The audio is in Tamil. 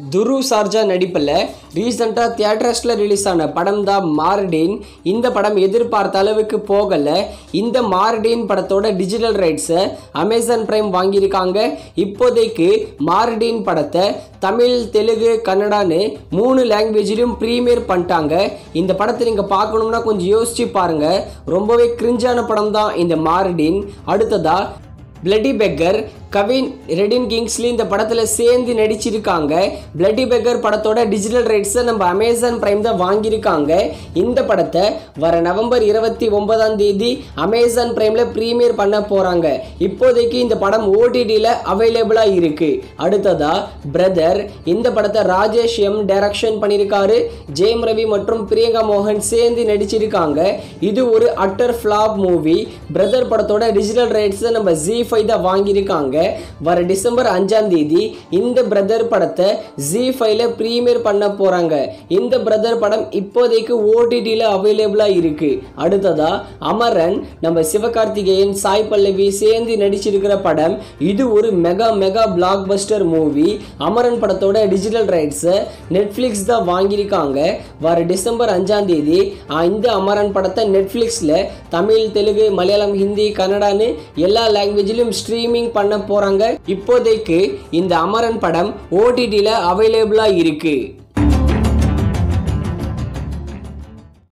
துரு சார்ஜா நடிப்பில் ரீசெண்டாக தியேட்டர்ஸில் ரிலீஸ் ஆன படம் தான் மார்டின் இந்த படம் எதிர்பார்த்த அளவுக்கு போகலை இந்த மார்டின் படத்தோட டிஜிட்டல் ரைட்ஸை அமேசான் பிரைம் வாங்கியிருக்காங்க இப்போதைக்கு மார்டின் படத்தை தமிழ் தெலுங்கு கன்னடான்னு மூணு லாங்குவேஜிலும் ப்ரீமியர் பண்ணிட்டாங்க இந்த படத்தை நீங்கள் பார்க்கணும்னா கொஞ்சம் யோசிச்சு பாருங்கள் ரொம்பவே கிரிஞ்சான படம் தான் இந்த மார்டின் அடுத்ததா பிளட்டி பெக்கர் கவின் ரெடின் கிங்ஸ்லி இந்த படத்தில் சேர்ந்து நடிச்சிருக்காங்க பிளட்டி பெக்கர் படத்தோட டிஜிட்டல் ரைட்ஸை நம்ம அமேசான் பிரைம் தான் வாங்கியிருக்காங்க இந்த படத்தை வர நவம்பர் இருபத்தி ஒன்பதாம் தேதி அமேசான் பிரைமில் ப்ரீமியர் பண்ண போகிறாங்க இப்போதைக்கு இந்த படம் ஓடிடியில் அவைலபிளாக இருக்குது அடுத்ததா பிரதர் இந்த படத்தை ராஜேஷ் எம் டைரக்ஷன் பண்ணியிருக்காரு ஜெயம் ரவி மற்றும் பிரியங்கா மோகன் சேர்ந்து நடிச்சிருக்காங்க இது ஒரு அட்டர் ஃப்ளாப் மூவி பிரதர் படத்தோட டிஜிட்டல் ரைட்ஸை நம்ம ஜி ஃபைவ் தான் வாங்கியிருக்காங்க வர டிசம்பர் அஞ்சாம் தேதி இந்த பிரதர் படத்தை ஜி ஃபைவ்ல ப்ரீமியர் பண்ண போகிறாங்க இந்த பிரதர் படம் இப்போதைக்கு ஓடிடியில் அவைலபிளாக இருக்கு அடுத்ததா அமரன் நம்ம சிவகார்த்திகேயன் சாய் பல்லவி சேர்ந்து நடிச்சிருக்கிற படம் இது ஒரு mega mega blockbuster movie Amaran படத்தோட டிஜிட்டல் ரைட்ஸை நெட்ஃப்ளிக்ஸ் தான் வாங்கியிருக்காங்க வர டிசம்பர் அஞ்சாம் தேதி ஆஹ், இந்த அமரன் படத்தை நெட்ஃப்ளிக்ஸில் தமிழ் தெலுங்கு மலையாளம் ஹிந்தி கன்னடான்னு எல்லா லாங்குவேஜிலும் ஸ்ட்ரீமிங் பண்ண போகிறாங்க இப்போதைக்கு இந்த அமரன் படம் ஓடிடியில் அவைலபிளாக இருக்குது